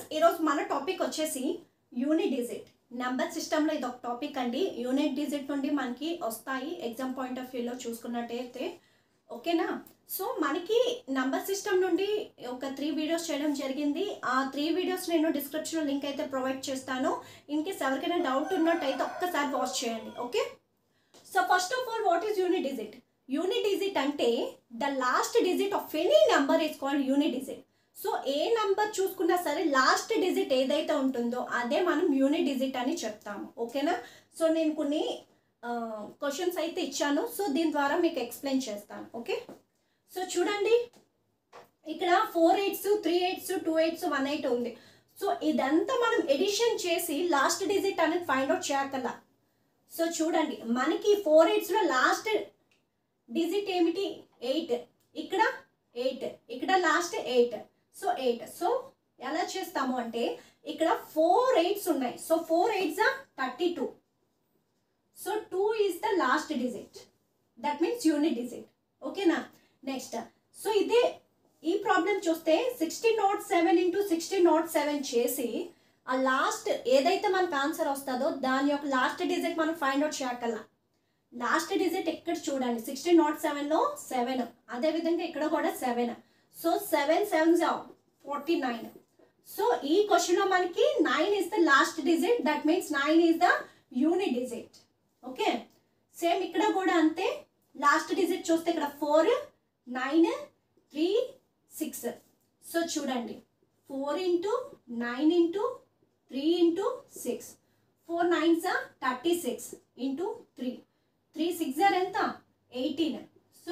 ఈరోజు మన టాపిక్ వచ్చేసి యూనిట్ డిజిట్ నెంబర్ సిస్టంలో ఇది ఒక టాపిక్ అండి యూనిట్ డిజిట్ నుండి మనకి వస్తాయి ఎగ్జామ్ పాయింట్ ఆఫ్ వ్యూలో చూసుకున్నట్టయితే ఓకేనా సో మనకి నంబర్ సిస్టమ్ నుండి ఒక త్రీ వీడియోస్ చేయడం జరిగింది ఆ త్రీ వీడియోస్ నేను డిస్క్రిప్షన్లో లింక్ అయితే ప్రొవైడ్ చేస్తాను ఇన్ కేస్ ఎవరికైనా డౌట్ ఉన్నట్టయితే ఒక్కసారి వాచ్ చేయండి okay so first of all what is unit digit unit digit అంటే the last digit of any number is called unit digit so ఏ నంబర్ చూసుకున్నా సరే లాస్ట్ డిజిట్ ఏదైతే ఉంటుందో అదే మనం యూనిట్ డిజిట్ అని చెప్తాము ఓకేనా సో నేను కొన్ని క్వశ్చన్స్ అయితే ఇచ్చాను సో దీని ద్వారా మీకు ఎక్స్ప్లెయిన్ చేస్తాను ఓకే సో చూడండి ఇక్కడ four eights three eights two eights one eight ఉంది సో ఇదంతా మనం ఎడిషన్ చేసి లాస్ట్ డిజిట్ అనేది ఫైండ్ అవుట్ చేయకల్లా సో చూడండి మనకి ఫోర్ ఎయిట్స్లో లాస్ట్ డిజిట్ ఏమిటి ఎయిట్ ఇక్కడ ఎయిట్ ఇక్కడ last eight so eight so ఎలా చేస్తాము అంటే ఇక్కడ ఫోర్ ఎయిట్స్ ఉన్నాయి so four eights thirty two so two is the last digit that means unit digit ఓకేనా నెక్స్ట్ సో ఇదే ఈ ప్రాబ్లం చూస్తే sixty nought seven into sixty nought seven చేసి ఆ లాస్ట్ ఏదైతే మనకు ఆన్సర్ వస్తుందో దాని యొక్క లాస్ట్ డిజిట్ మనం ఫైండ్ అవుట్ చేయకల్లా లాస్ట్ డిజిట్ ఇక్కడ చూడండి సిక్స్టీ నాట్ సెవెన్లో సెవెన్ అదేవిధంగా ఇక్కడ కూడా seven so seven seven forty nine so ఈ క్వశ్చన్లో మనకి nine is the last digit that means nine is the unit digit okay same ఇక్కడ కూడా అంతే లాస్ట్ డిజిట్ చూస్తే ఇక్కడ four nine three six so చూడండి four into nine into three into six four nines thirty six into three three six or ఎంత eighteen so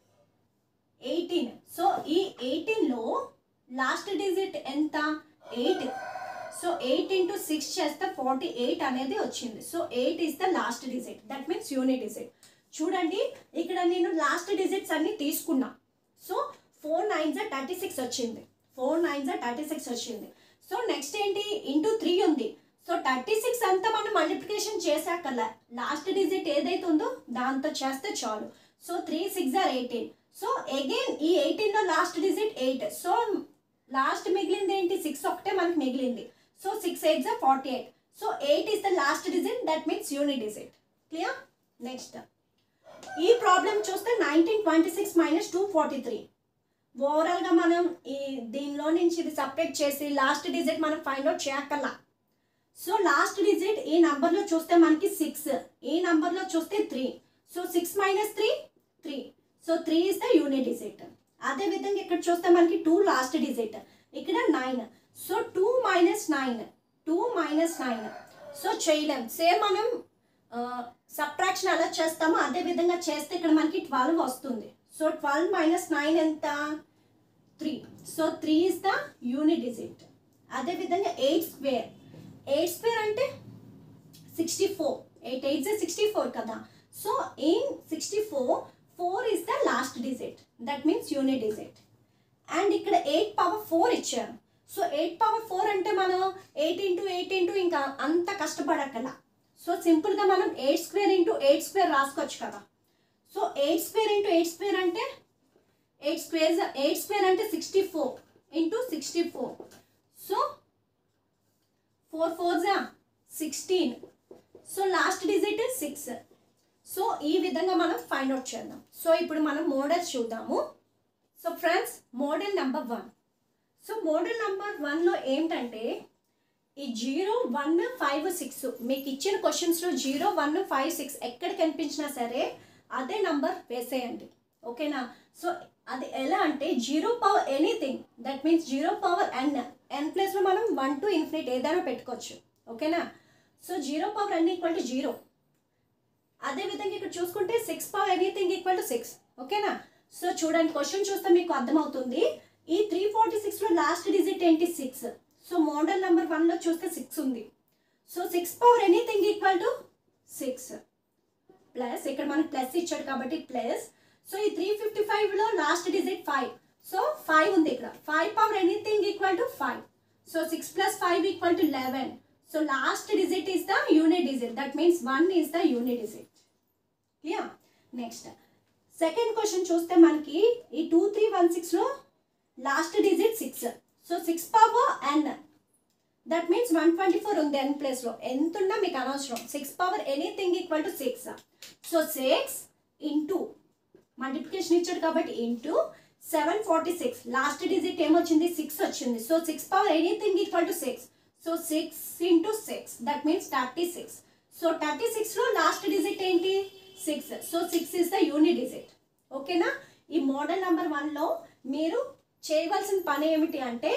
eighteen so ఈ ఎయిటీన్లో last digit ఎంత eight so eight into six చేస్తే forty eight అనేది వచ్చింది so eight is the last digit that means unit digit చూడండి ఇక్కడ నేను లాస్ట్ డిజిట్స్ అన్ని తీసుకున్నా so four nines thirty six వచ్చింది ఫోర్ నైన్స్ థర్టీ సిక్స్ వచ్చింది సో నెక్స్ట్ ఏంటి ఇంటూ త్రీ ఉంది సో థర్టీ సిక్స్ అంతా మనం మల్టిప్లికేషన్ చేశాకల్లా లాస్ట్ డిజిట్ ఏదైతే ఉందో దాంతో చేస్తే చాలు so three six or eighteen so again ఈ ఎయిటీన్లో last digit eight so last మిగిలింది ఏంటి సిక్స్ ఒకటే మనకి మిగిలింది సో సిక్స్ ఎయిట్ జా forty eight so eight is the last digit that means unit digit clear next ఈ ప్రాబ్లం చూస్తే nineteen twenty six minus two forty three ఓవరాల్గా మనం ఈ దీనిలో నుంచి ఇది సపరేట్ చేసి లాస్ట్ డిజిట్ మనం ఫైండ్ అవుట్ చేయక్కల్లా సో లాస్ట్ డిజిట్ ఈ నంబర్లో చూస్తే మనకి సిక్స్ ఈ నంబర్లో చూస్తే three so six minus three three so three is the unit digit అదే విధంగా ఇక్కడ చూస్తే మనకి టూ లాస్ట్ డిజిట్ ఇక్కడ nine so two minus nine two minus nine so చేయలేం సేమ్ మనం సబ్ట్రాక్షన్ ఎలా చేస్తామో అదే విధంగా చేస్తే ఇక్కడ మనకి ట్వెల్వ్ వస్తుంది సో ట్వెల్వ్ మైనస్ నైన్ ఎంత three so three is the unit digit అదేవిధంగా ఎయిట్ స్క్వేర్ ఎయిట్ స్క్వేర్ అంటే sixty four eight eight sixty four కదా so in sixty four four is the last digit that means unit digit and ఇక్కడ eight power four ఇచ్చారు so eight power four అంటే మనం eight into eight into ఇంకా అంత కష్టపడక్కల so సింపుల్గా మనం eight square into eight square రాసుకోవచ్చు కదా so eight square into eight square అంటే ఎయిట్ స్క్వేర్ ఎయిట్ స్క్వేర్ అంటే sixty four into sixty four so four four జా sixteen so last digit six so ఈ విధంగా మనం ఫైండ్ అవుట్ చేద్దాం so ఇప్పుడు మనం మోడల్స్ చూద్దాము so friends model number one so model number వన్లో ఏంటంటే ఈ జీరో వన్ ఫైవ్ సిక్స్ మీకు ఇచ్చిన క్వశ్చన్స్లో జీరో వన్ ఫైవ్ సిక్స్ ఎక్కడ కనిపించినా సరే అదే నంబర్ వేసేయండి ఓకేనా సో అది ఎలా అంటే zero power anything that means zero power N N ప్లేస్లో మనం వన్ టు ఇన్ఫినిట్ ఏదైనా పెట్టుకోవచ్చు ఓకేనా so zero power N equal to zero అదేవిధంగా ఇక్కడ చూసుకుంటే six power anything equal to six ఓకేనా సో చూడండి క్వశ్చన్ చూస్తే మీకు అర్థమవుతుంది ఈ త్రీ ఫార్టీ సిక్స్లో లాస్ట్ డిజిట్ ఏంటి సిక్స్ సో మోడల్ నెంబర్ వన్లో చూస్తే సిక్స్ ఉంది so six power anything equal to six plus ఇక్కడ మనకి ప్లస్ ఇచ్చాడు కాబట్టి ప్లస్ సో ఈ త్రీ ఫిఫ్టీ ఫైవ్లో last digit five so five ఉంది ఇక్కడ five power anything equal to five so six plus five equal to eleven so last digit is the unit digit that means one is the unit digit clear next second question చూస్తే మనకి ఈ two three one సిక్స్లో last digit six so six power n that means one twenty four ఉంది n ప్లేస్లో ఎంత ఉన్నా మీకు అనవసరం six power anything equal to six so six into multiplication ఇచ్చాడు కాబట్టి into seven forty six last digit ఏమొచ్చింది సిక్స్ వచ్చింది so six power anything equal to six so six into six that means thirty six so thirty సిక్స్లో last digit ఏంటి six so six is the unit digit ఓకేనా ఈ model number వన్లో మీరు చేయవలసిన పని ఏమిటి అంటే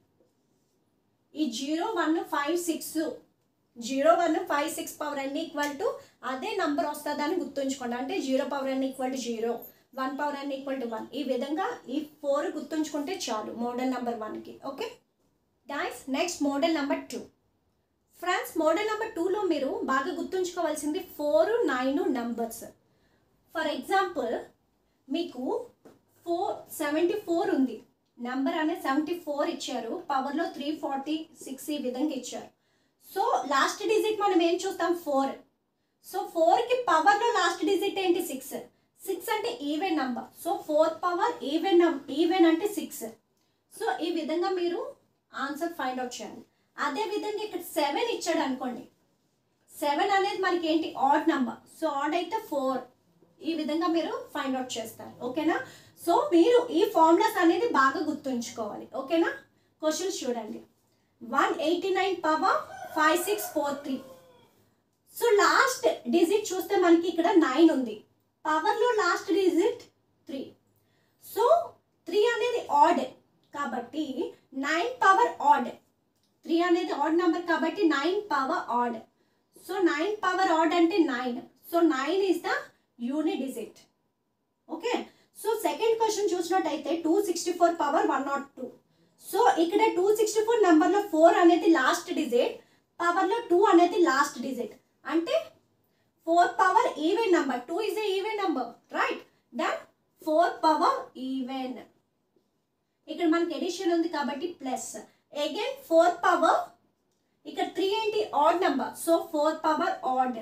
ఈ zero one five six zero one five six power N equal to అదే నంబర్ వస్తుందని గుర్తుంచుకోండి అంటే zero power N equal to zero one power N equal to one ఈ విధంగా ఈ ఫోర్ గుర్తుంచుకుంటే చాలు మోడల్ నెంబర్ వన్కి okay guys next model number two friends model number టూలో మీరు బాగా గుర్తుంచుకోవాల్సింది four nine numbers for example మీకు ఫోర్ సెవెంటీ ఫోర్ ఉంది నెంబర్ అనేది సెవెంటీ ఫోర్ ఇచ్చారు పవర్లో త్రీ ఫార్టీ సిక్స్ ఈ విధంగా ఇచ్చారు సో లాస్ట్ డిజిట్ మనం ఏం చూస్తాం ఫోర్ సో ఫోర్కి పవర్లో లాస్ట్ డిజిట్ ఏంటి సిక్స్ సిక్స్ అంటే even number so four power even even అంటే సిక్స్ సో ఈ విధంగా మీరు ఆన్సర్ ఫైండ్ అవుట్ చేయాలి అదే విధంగా ఇక్కడ సెవెన్ ఇచ్చాడు అనుకోండి సెవెన్ అనేది మనకి ఏంటి ఆడ్ నంబర్ సో ఆడ్ అయితే ఫోర్ ఈ విధంగా మీరు ఫైండ్ అవుట్ చేస్తారు ఓకేనా సో మీరు ఈ ఫార్ములాస్ అనేది బాగా గుర్తుంచుకోవాలి ఓకేనా క్వశ్చన్స్ చూడండి one eighty nine power five six four three so last digit చూస్తే మనకి ఇక్కడ నైన్ ఉంది పవర్లో last digit three so three అనేది ఆడ్ కాబట్టి నైన్ పవర్ ఆడ్ త్రీ అనేది ఆడ్ నెంబర్ కాబట్టి nine power odd so nine power odd అంటే nine so nine is the unit digit okay so second question చూసినట్టయితే two sixty four power one not two so ఇక్కడ two sixty four నెంబర్లో four అనేది last digit పవర్లో two అనేది last digit అంటే four power even number two is a even number right then four power even ఇక్కడ మనకి addition ఉంది కాబట్టి ప్లస్ అగైన్ ఫోర్ పవర్ ఇక్కడ త్రీ ఏంటి odd number so four power odd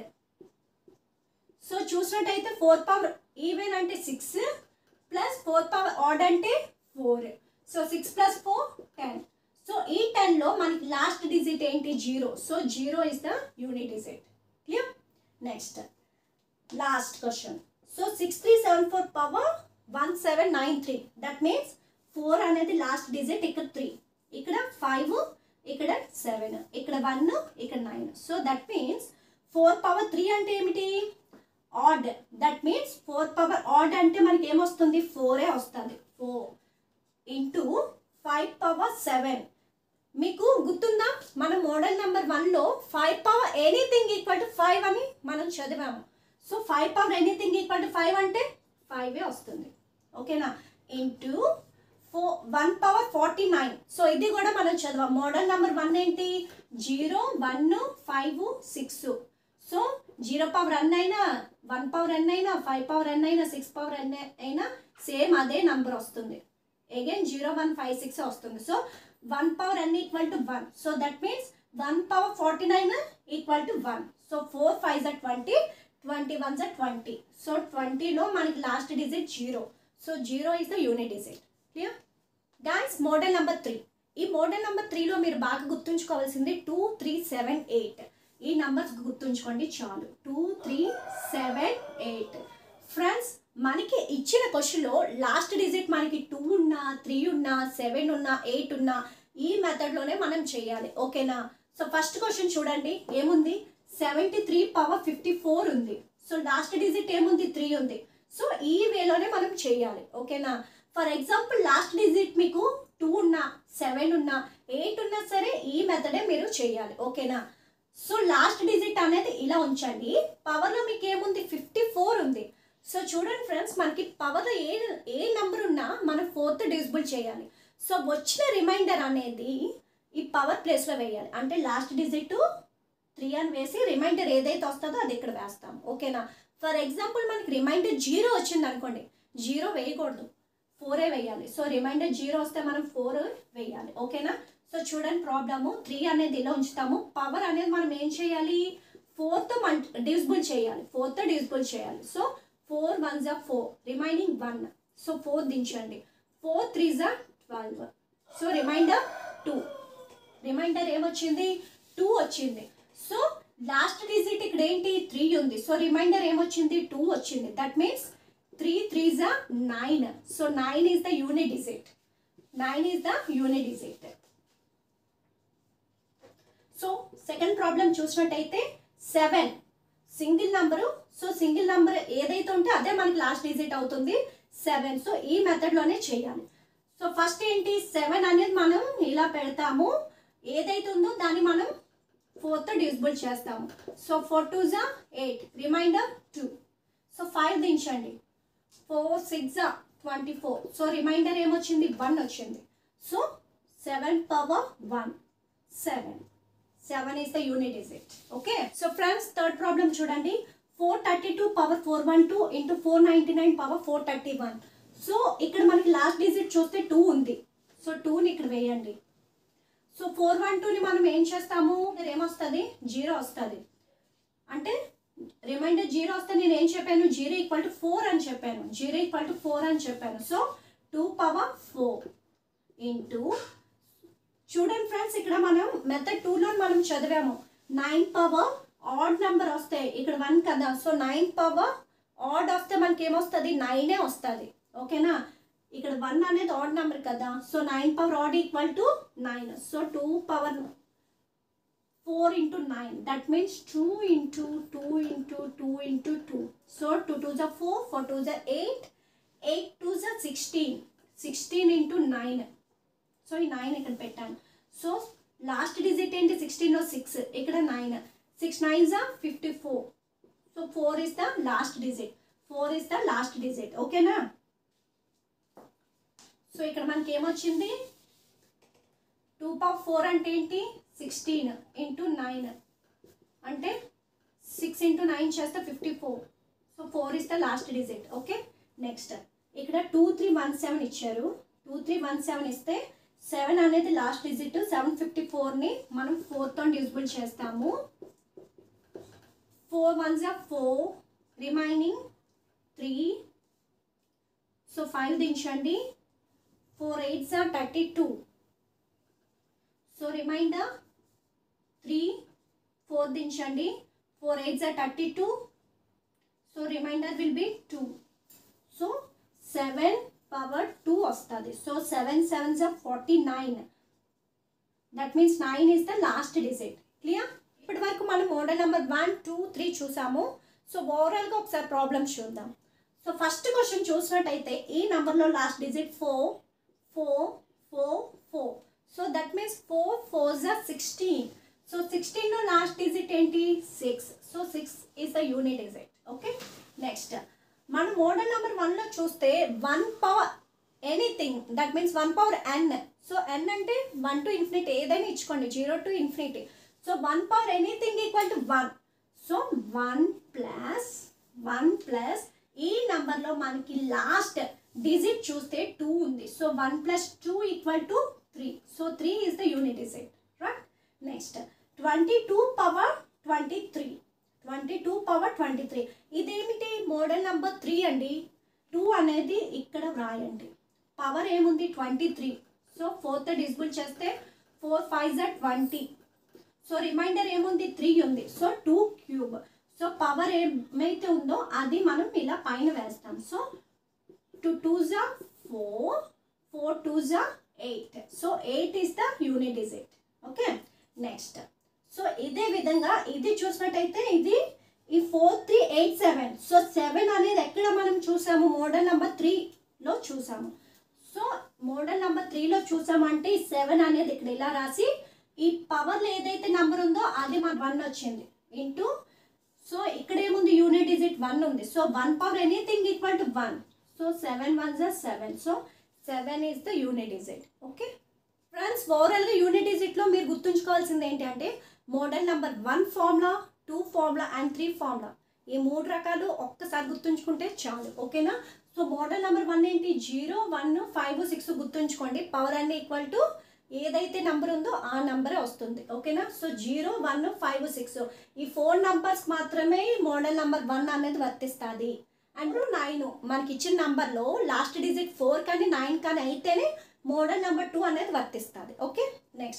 so చూసినట్టయితే ఫోర్ పవర్ ఈవెన్ అంటే six plus four power odd అంటే four so six plus four ten so ఈ టెన్లో మనకి లాస్ట్ డిజిట్ ఏంటి zero so zero is the unit digit clear next last question so six three seven four power one seven nine three that means four అనేది last digit ఇక్కడ three ఇక్కడ five ఇక్కడ seven ఇక్కడ one ఇక్కడ nine so that means four power three అంటే ఏమిటి odd that means four power odd అంటే మనకి ఏమొస్తుంది ఫోరే వస్తుంది four into five power seven మీకు గుర్తుందా మన మోడల్ నెంబర్ వన్లో five power anything equal to five అని మనం చదివాము so five power anything equal to five అంటే ఫైవే వస్తుంది ఓకేనా into four one power forty nine so ఇది కూడా మనం చదివాం మోడల్ నెంబర్ వన్ ఏంటి zero one five six so zero power n అయినా వన్ పవర్ ఎన్ అయినా ఫైవ్ పవర్ ఎన్ అయినా సిక్స్ పవర్ ఎన్ అయినా సేమ్ అదే నంబర్ వస్తుంది again zero one five six వస్తుంది so one power N equal to one so that means one power forty nine equal to one so four five జ twenty twenty one జ twenty so ట్వంటీలో మనకి last digit zero so zero is the unit digit clear guys model number three ఈ model number త్రీలో మీరు బాగా గుర్తుంచుకోవాల్సింది two three seven eight ఈ నంబర్స్ గుర్తుంచుకోండి చాలు two three seven eight friends మనకి ఇచ్చిన క్వశ్చన్లో లాస్ట్ డిజిట్ మనకి టూ ఉన్నా త్రీ ఉన్నా సెవెన్ ఉన్నా ఎయిట్ ఉన్నా ఈ మెథడ్లోనే మనం చేయాలి ఓకేనా సో ఫస్ట్ క్వశ్చన్ చూడండి ఏముంది seventy three power fifty four ఉంది సో లాస్ట్ డిజిట్ ఏముంది త్రీ ఉంది సో ఈ వేలోనే మనం చేయాలి ఓకేనా ఫర్ ఎగ్జాంపుల్ లాస్ట్ డిజిట్ మీకు టూ ఉన్నా సెవెన్ ఉన్నా ఎయిట్ ఉన్నా సరే ఈ మెథడే మీరు చేయాలి ఓకేనా సో లాస్ట్ డిజిట్ అనేది ఇలా ఉంచండి పవర్లో మీకు ఏముంది ఫిఫ్టీ ఫోర్ ఉంది సో చూడండి ఫ్రెండ్స్ మనకి పవర్లో ఏ ఏ నెంబర్ ఉన్నా మనం ఫోర్త్ డిజిబుల్ చేయాలి సో వచ్చిన రిమైండర్ అనేది ఈ పవర్ ప్లేస్లో వేయాలి అంటే లాస్ట్ డిజిట్ త్రీ అని వేసి రిమైండర్ ఏదైతే వస్తుందో అది ఇక్కడ వేస్తాం ఓకేనా ఫర్ ఎగ్జాంపుల్ మనకి రిమైండర్ జీరో వచ్చింది అనుకోండి జీరో వేయకూడదు ఫోరే వేయాలి సో రిమైండర్ జీరో వస్తే మనం ఫోర్ వేయాలి ఓకేనా సో చూడండి ప్రాబ్లము త్రీ అనేది ఇలా ఉంచుతాము పవర్ అనేది మనం ఏం చేయాలి ఫోర్త్ మల్టి డివిజిబుల్ చేయాలి ఫోర్త్ డివిజిబుల్ చేయాలి సో ఫోర్ వన్ జా four remaining one so four దించండి ఫోర్ త్రీ జా twelve so remainder two remainder ఏమొచ్చింది టూ వచ్చింది సో లాస్ట్ డిజిట్ ఇక్కడ ఏంటి త్రీ ఉంది సో రిమైండర్ ఏమొచ్చింది టూ వచ్చింది దట్ మీన్స్ త్రీ త్రీ జా nine so nine is the unit digit nine is the unit digit so second problem చూసినట్టయితే seven single number so single number ఏదైతే ఉంటే అదే మనకి లాస్ట్ డిజిట్ అవుతుంది సెవెన్ సో ఈ మెథడ్లోనే చేయాలి సో ఫస్ట్ ఏంటి సెవెన్ అనేది మనం ఇలా పెడతాము ఏదైతే ఉందో దాన్ని మనం ఫోర్త్ డివిజిబుల్ చేస్తాము సో ఫోర్ టూ జా eight remainder two so five దించండి ఫోర్ సిక్స్ జా ట్వంటీ ఫోర్ సో రిమైండర్ ఏమొచ్చింది వన్ వచ్చింది so seven power one seven seven is the unit is it okay so friends third problem చూడండి four thirty two power four one two into four ninety nine power four thirty one so ఇక్కడ మనకి last digit చూస్తే two ఉంది so టూని ఇక్కడ వేయండి so four one టూని మనం ఏం చేస్తాము ఇక్కడ ఏమొస్తుంది జీరో వస్తుంది అంటే రిమైండర్ జీరో వస్తే నేను ఏం చెప్పాను జీరో ఈక్వల్ టు ఫోర్ అని చెప్పాను జీరో ఈక్వల్ టు ఫోర్ అని చెప్పాను so two power four into చూడండి ఫ్రెండ్స్ ఇక్కడ మనం మెథడ్ టూలో మనం చదివాము నైన్ పవర్ ఆడ్ నెంబర్ వస్తాయి ఇక్కడ వన్ కదా సో నైన్ పవర్ ఆడ్ వస్తే మనకి ఏమొస్తుంది నైనే వస్తుంది ఓకేనా ఇక్కడ వన్ అనేది ఆడ్ నెంబర్ కదా so nine power odd equal to nine so two power four into nine that means two into two into two into two so two two జా four four two జా eight eight two జా sixteen sixteen into nine so ఈ nine ఇక్కడ పెట్టాను so last digit ఏంటి సిక్స్టీన్లో six ఇక్కడ nine six nine జా fifty four so four is the last digit four is the last digit ఓకేనా సో ఇక్కడ మనకి ఏమొచ్చింది టూ పవర్ ఫోర్ అంటే ఏంటి సిక్స్టీన్ ఇంటూ నైన్ అంటే సిక్స్ ఇంటూ నైన్ చేస్తే fifty four so four is the last digit okay next ఇక్కడ two three one seven ఇచ్చారు టూ త్రీ వన్ సెవెన్ ఇస్తే సెవెన్ అనేది లాస్ట్ డిజిట్ సెవెన్ ఫిఫ్టీ ఫోర్ని మనం ఫోర్తో డివిజిబుల్ చేస్తాము four ones are four remaining three so five దించండి four eights are thirty two so remainder three four దించండి four eights are thirty two so remainder will be two so seven power two వస్తుంది so seven sevens are forty nine that means nine is the last digit clear ఇప్పటి వరకు మనం model number one two three చూసాము so ఓవరాల్గా ఒకసారి problems చూద్దాం so first question చూసినట్టయితే ఈ నెంబర్లో last digit four four four four so that means four four జా సిక్స్టీన్ సో సిక్స్టీన్లో లాస్ట్ డిజిట్ ఏంటి six so six is the unit digit okay next మనం మోడల్ నెంబర్ వన్లో చూస్తే one power anything that means one power n so n అంటే one to infinity ఏదైనా ఇచ్చుకోండి zero to infinity so one power anything equal to one so one plus one plus ఈ నెంబర్లో మనకి last digit చూస్తే two ఉంది so one plus two equal to three so three is the unit digit right next twenty two power twenty three twenty two power twenty three ఇదేమిటి model number three అండి two అనేది ఇక్కడ వ్రాయండి power ఏముంది twenty three so fourth divisible చేస్తే four five జా twenty so remainder ఏముంది three ఉంది so two cube so power ఏమైతే ఉందో అది మనం ఇలా పైన వేస్తాం సో టూ టూ జా ఫోర్ ఫోర్ టూ జా eight so eight is the unit digit okay next so ఇదే విధంగా ఇది చూసినట్టయితే ఇది ఈ four three eight seven so seven అనేది ఎక్కడ మనం చూసాము మోడల్ నెంబర్ త్రీలో చూసాము సో మోడల్ నెంబర్ త్రీలో చూసామంటే ఈ సెవెన్ అనేది ఇక్కడ ఇలా రాసి ఈ పవర్లో ఏదైతే నెంబర్ ఉందో అది మన వన్ వచ్చింది ఇంటూ సో ఇక్కడ ఏముంది యూనిట్ డిజిట్ వన్ ఉంది so one power anything equal to one so seven one జా seven so seven is the unit digit okay friends ఓవరాల్గా యూనిట్ డిజిట్లో మీరు గుర్తుంచుకోవాల్సింది ఏంటి అంటే model number one formula two formula and three formula ఈ మూడు రకాలు ఒక్కసారి గుర్తుంచుకుంటే చాలు ఓకేనా సో మోడల్ నెంబర్ వన్ ఏంటి జీరో వన్ ఫైవ్ సిక్స్ గుర్తుంచుకోండి పవర్ అన్ని ఈక్వల్ టు ఏదైతే నెంబర్ ఉందో ఆ నెంబరే వస్తుంది ఓకేనా so zero one five six ఈ ఫోర్ నంబర్స్ మాత్రమే మోడల్ నెంబర్ వన్ అనేది వర్తిస్తుంది అండ్ నైన్ మనకి ఇచ్చిన నెంబర్లో లాస్ట్ డిజిట్ ఫోర్ కానీ నైన్ కానీ అయితేనే మోడల్ నెంబర్ టూ అనేది వర్తిస్తుంది okay next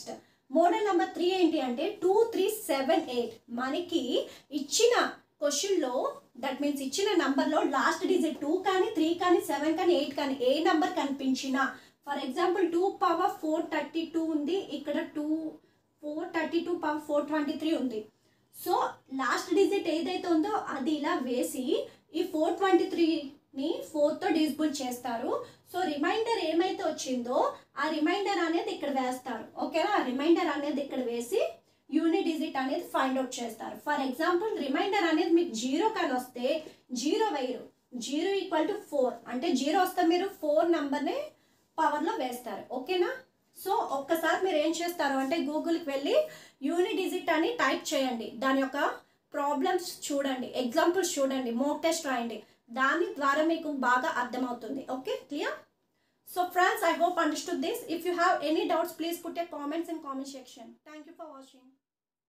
model number three ఏంటి అంటే టూ త్రీ సెవెన్ ఎయిట్ మనకి ఇచ్చిన క్వశ్చన్లో దట్ మీన్స్ ఇచ్చిన నంబర్లో లాస్ట్ డిజిట్ టూ కానీ త్రీ కానీ సెవెన్ కానీ ఎయిట్ కానీ ఏ నంబర్ కనిపించినా for example two power four thirty two ఉంది ఇక్కడ two four thirty two power four twenty three ఉంది సో లాస్ట్ డిజిట్ ఏదైతే ఉందో అది ఇలా వేసి ఈ ఫోర్ ట్వంటీ త్రీని ఫోర్తో డిజిబుల్ చేస్తారు సో రిమైండర్ ఏమైతే వచ్చిందో ఆ రిమైండర్ అనేది ఇక్కడ వేస్తారు ఓకేనా ఆ రిమైండర్ అనేది ఇక్కడ వేసి యూనిట్ డిజిట్ అనేది ఫైండ్ అవుట్ చేస్తారు ఫర్ ఎగ్జాంపుల్ రిమైండర్ అనేది మీకు జీరో కానీ వస్తే జీరో వేయరు జీరో ఈక్వల్ టు ఫోర్ అంటే జీరో వస్తే మీరు ఫోర్ నెంబర్ని పవర్లో వేస్తారు ఓకేనా సో ఒక్కసారి మీరు ఏం చేస్తారు అంటే గూగుల్కి వెళ్ళి యూనిట్ డిజిట్ అని టైప్ చేయండి దాని యొక్క ప్రాబ్లమ్స్ చూడండి ఎగ్జాంపుల్స్ చూడండి మోక్ టెస్ట్ రాయండి దాని ద్వారా మీకు బాగా అర్థమవుతుంది okay clear so friends I hope understood this if you have any doubts please put a comments in comment section thank you for watching